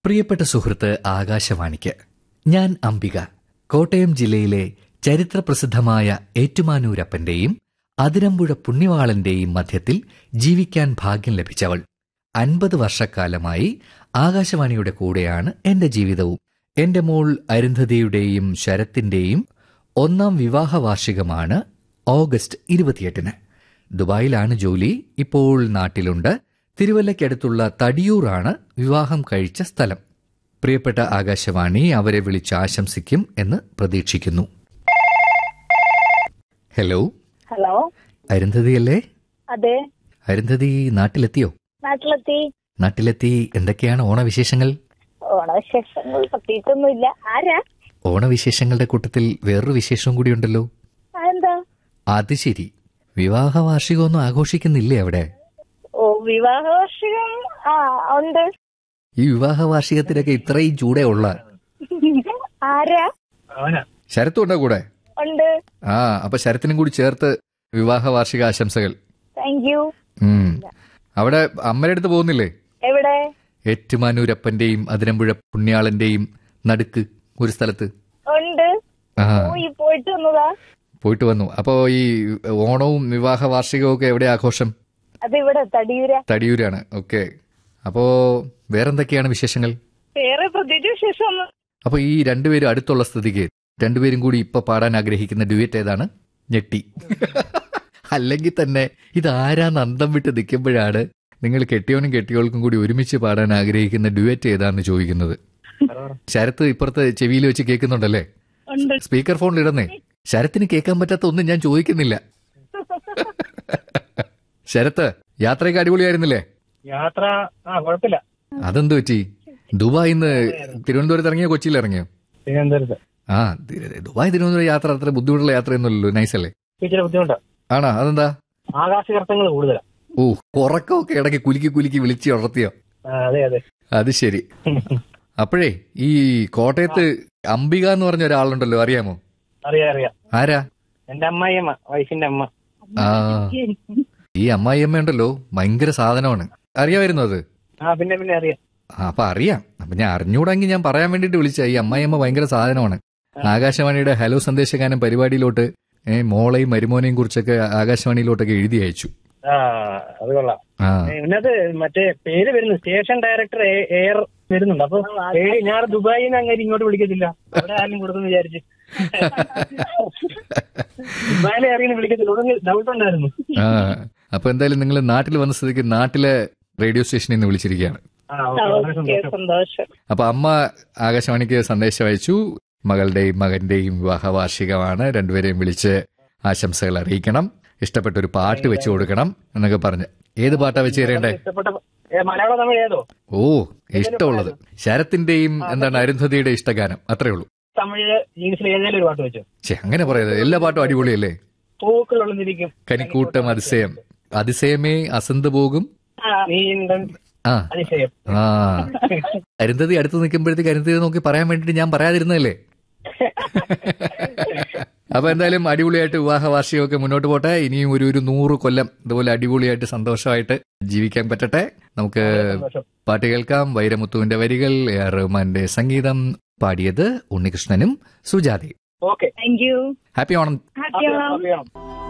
പ്രിയപ്പെട്ട സുഹൃത്ത് ആകാശവാണിക്ക് ഞാൻ അംബിക കോട്ടയം ജില്ലയിലെ ചരിത്രപ്രസിദ്ധമായ ഏറ്റുമാനൂരപ്പന്റെയും അതിരമ്പുഴ പുണ്യവാളന്റെയും മധ്യത്തിൽ ജീവിക്കാൻ ഭാഗ്യം ലഭിച്ചവൾ അൻപത് വർഷക്കാലമായി ആകാശവാണിയുടെ കൂടെയാണ് എന്റെ ജീവിതവും എന്റെ മോൾ അരുന്ധതിയുടെയും ശരത്തിന്റെയും ഒന്നാം വിവാഹ വാർഷികമാണ് ഓഗസ്റ്റ് ഇരുപത്തിയെട്ടിന് ദുബായിലാണ് ജോലി ഇപ്പോൾ നാട്ടിലുണ്ട് തിരുവല്ലയ്ക്കടുത്തുള്ള തടിയൂറാണ് വിവാഹം കഴിച്ച സ്ഥലം പ്രിയപ്പെട്ട ആകാശവാണി അവരെ വിളിച്ച് ആശംസിക്കും എന്ന് പ്രതീക്ഷിക്കുന്നു ഹലോ ഹലോ അരുന്ധതിയല്ലേ അതെ അരുന്ധതി നാട്ടിലെത്തിയോ നാട്ടിലെത്തി നാട്ടിലെത്തി എന്തൊക്കെയാണ് ഓണവിശേഷങ്ങൾ ഓണവിശേഷങ്ങൾ പ്രത്യേകിച്ചൊന്നുമില്ല ആരാ ഓണവിശേഷങ്ങളുടെ കൂട്ടത്തിൽ വേറൊരു വിശേഷവും കൂടിയുണ്ടല്ലോ ആ, എന്താ അത് ശരി വിവാഹ വാർഷികമൊന്നും ആഘോഷിക്കുന്നില്ലേ അവിടെ ഓ വിവാഹ വാർഷികം ആ ഉണ്ട് ഈ വിവാഹ വാർഷികത്തിനൊക്കെ ഇത്രയും ചൂടേ ഉള്ള ആരാ ശരത്തും ഉണ്ടോ കൂടെ ഉണ്ട് ആ അപ്പൊ ശരത്തിനും കൂടി ചേർത്ത് വിവാഹ വാർഷിക ആശംസകൾ താങ്ക് യു ഉം. അവിടെ അമ്മയുടെ അടുത്ത് പോകുന്നില്ലേ എവിടെ ഏറ്റുമാനൂരപ്പന്റെയും അതിരമ്പുഴ പുണ്യാളന്റെയും നടുക്ക് ഒരു സ്ഥലത്ത് ഉണ്ട് ആ പോയി പോയിട്ട് വന്നതാ പോയിട്ട് വന്നു അപ്പോ ഈ ഓണവും വിവാഹ വാർഷികവും ഒക്കെ എവിടെ ആഘോഷം അതിവിടെ തടിയൂര തടിയൂരാണ് ഓക്കെ അപ്പോ വേറെന്തൊക്കെയാണ് വിശേഷങ്ങൾ വേറെ പ്രത്യേകിച്ച് വിശേഷം ഒന്നും അപ്പൊ ഈ രണ്ടുപേരും അടുത്തുള്ള സ്ഥിതിക്ക് രണ്ടുപേരും കൂടി ഇപ്പൊ പാടാൻ ആഗ്രഹിക്കുന്ന ഡ്യുവറ്റ് ഏതാണ് ഞെട്ടി അല്ലെങ്കിൽ തന്നെ ഇതാരാന്ന് അന്തം വിട്ട് നിൽക്കുമ്പോഴാണ് നിങ്ങൾ കെട്ടിയോനും കെട്ടിയോൾക്കും കൂടി ഒരുമിച്ച് പാടാൻ ആഗ്രഹിക്കുന്ന ഡ്യുവറ്റ് ഏതാന്ന് ചോദിക്കുന്നത് ശരത്ത് ഇപ്പുറത്ത് ചെവിയിൽ വെച്ച് കേൾക്കുന്നുണ്ടല്ലേ ഉണ്ട് സ്പീക്കർ ഫോണിൽ ഇടുന്നേ ശരത്തിന് കേൾക്കാൻ പറ്റാത്ത ഒന്നും ഞാൻ ചോദിക്കുന്നില്ല ശരത്ത് യാത്രയൊക്കെ അടിപൊളിയായിരുന്നില്ലേ യാത്ര ആ കുഴപ്പമില്ല അതെന്ത് പറ്റി ദുബായിൽ നിന്ന് തിരുവനന്തപുരത്ത് ഇറങ്ങിയോ കൊച്ചിയിൽ ഇറങ്ങിയോ തിരുവനന്തപുരത്ത് ആ തി- ദുബായ് തിരുവനന്തപുരം യാത്ര അത്ര ബുദ്ധിമുട്ടുള്ള യാത്രയൊന്നുമല്ലല്ലോ നൈസല്ലേ ഇച്ചിരി ബുദ്ധിമുട്ടാ ആണോ അതെന്താ ആകാശകർത്തങ്ങൾ കൂടുതലാ ഓ ഉറക്കമൊക്കെ ഇടയ്ക്ക് കുലുക്കി കുലുക്കി വിളിച്ച് ഉണർത്തിയോ ആ, അതെ അതെ അത് ശരി അപ്പോഴേ ഈ കോട്ടയത്ത് അംബിക എന്ന് പറഞ്ഞ ഒരാളുണ്ടല്ലോ അറിയാമോ അറിയാം അറിയാം ആരാ എന്റെ അമ്മായിയമ്മ വൈഫിന്റെ അമ്മ ആ ഈ അമ്മായിയമ്മ ഉണ്ടല്ലോ ഭയങ്കര സാധനമാണ് അറിയാമായിരുന്നു അത് ആ പിന്നെ പിന്നെ അറിയാം ആ, അപ്പൊ അറിയാം അപ്പൊ ഞാൻ അറിഞ്ഞൂടെങ്കിൽ ഞാൻ പറയാൻ വേണ്ടിട്ട് വിളിച്ച ഈ അമ്മായിയമ്മ ഭയങ്കര സാധനമാണ് ആകാശവാണിയുടെ ഹലോ സന്ദേശഗാനം പരിപാടിയിലോട്ട് ഏ, മോളെയും മരുമോനെയും കുറിച്ചൊക്കെ ആകാശവാണിയിലോട്ടൊക്കെ എഴുതി അയച്ചു ആ അത് കൊള്ളാം ആ ഇതിനകത്ത് മറ്റേ പേര് വരുന്നു സ്റ്റേഷൻ ഡയറക്ടർ എയർ വരുന്നുണ്ട് അപ്പൊ പേര് ഞാൻ ദുബായിൽ നിന്ന് അങ്ങനെ ഇങ്ങോട്ട് വിളിക്കത്തില്ല അവിടെ ആരും കൊടുക്കുന്നു വിചാരിച്ച് ദുബായിലെ അറിയുന്ന വിളിക്കത്തില്ല ഡൗട്ട് ഉണ്ടായിരുന്നു ആ അപ്പൊ എന്തായാലും നിങ്ങൾ നാട്ടിൽ വന്ന സ്ഥിതിക്ക് നാട്ടിലെ റേഡിയോ സ്റ്റേഷനിൽ നിന്ന് വിളിച്ചിരിക്കുകയാണ് ആ ഓക്കെ വളരെ ഓക്കെ സന്തോഷം സന്തോഷം അപ്പൊ അമ്മ ആകാശവാണിക്ക് സന്ദേശം അയച്ചു മകളുടെയും മകന്റെയും വിവാഹ വാർഷികമാണ് രണ്ടുപേരെയും വിളിച്ച് ആശംസകൾ അറിയിക്കണം ഇഷ്ടപ്പെട്ട ഒരു പാട്ട് വെച്ചു കൊടുക്കണം എന്നൊക്കെ പറഞ്ഞ് ഏത് പാട്ടാ വെച്ച് തരേണ്ടേ ഇഷ്ടപ്പെട്ട ഏ, മലയാളം തമിഴ് ഏതോ ഓ ഇഷ്ടമുള്ളത് ശരത്തിന്റെയും എന്താണ് അരുന്ധതിയുടെ ഇഷ്ടഗാനം അത്രേ ഉള്ളൂ തമിഴ് ജീൻസിൽ ഏതെങ്കിലും ഒരു പാട്ട് വെച്ചോ ഛെ അങ്ങനെ പറയുന്നത് എല്ലാ പാട്ടും അടിപൊളിയല്ലേ പൂക്കൾ ഒളിഞ്ഞിരിക്കും കനിക്കൂട്ടം അതിശയം അതിശയമേ അസന്ത് പോകും നീ ഉണ്ട് ആ അതിശയം ആ അരുന്ധതി അടുത്ത് നിൽക്കുമ്പോഴത്തേക്ക് അരുന്ധതി നോക്കി പറയാൻ വേണ്ടിട്ട് ഞാൻ പറയാതിരുന്നല്ലേ അപ്പൊ എന്തായാലും അടിപൊളിയായിട്ട് വിവാഹ വാർഷികമൊക്കെ മുന്നോട്ട് പോട്ടെ ഇനിയും ഒരു ഒരു നൂറ് കൊല്ലം ഇതുപോലെ അടിപൊളിയായിട്ട് സന്തോഷമായിട്ട് ജീവിക്കാൻ പറ്റട്ടെ നമുക്ക് സന്തോഷം പാട്ട് കേൾക്കാം വൈരമുത്തുവിന്റെ വരികൾ എ ആർ റഹ്മാന്റെ സംഗീതം പാടിയത് ഉണ്ണികൃഷ്ണനും സുജാതയും okay thank you happy Onam happy Onam happy